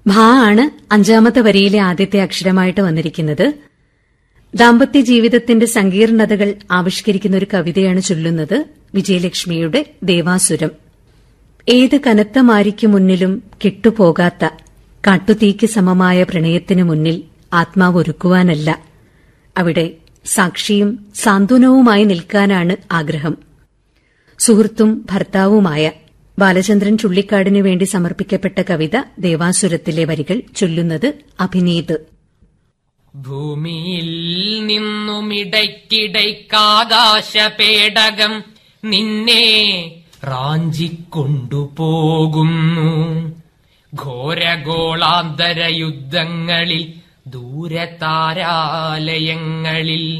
ഭ ആണ് അഞ്ചാമത്തെ വരിയിലെ ആദ്യത്തെ അക്ഷരമായിട്ട് വന്നിരിക്കുന്നത് ദാമ്പത്യ ജീവിതത്തിന്റെ സങ്കീർണതകൾ ആവിഷ്കരിക്കുന്ന ഒരു കവിതയാണ് ചൊല്ലുന്നത് വിജയലക്ഷ്മിയുടെ ദേവാസുരം ഏത് കനത്ത മാരിക്കു മുന്നിലും കെട്ടുപോകാത്ത കാട്ടുതീക്ക് സമമായ പ്രണയത്തിനു മുന്നിൽ ആത്മാവ് ഒരുക്കുവാനല്ല അവിടെ സാക്ഷിയും സാന്ത്വനവുമായി നിൽക്കാനാണ് ആഗ്രഹം സുഹൃത്തും ഭർത്താവുമായ ബാലചന്ദ്രൻ ചുള്ളിക്കാടിനു വേണ്ടി സമർപ്പിക്കപ്പെട്ട കവിത ദേവാസുരത്തിലെ വരികൾ ചൊല്ലുന്നത് അഭിനീത് ഭൂമിയിൽ നിന്നുമിടയ്ക്കിടയ്ക്കാകാശപേടകം നിന്നെ റാഞ്ചിക്കൊണ്ടുപോകുന്നു ഘോരഗോളാന്തര യുദ്ധങ്ങളിൽ ദൂരതാരാലയങ്ങളിൽ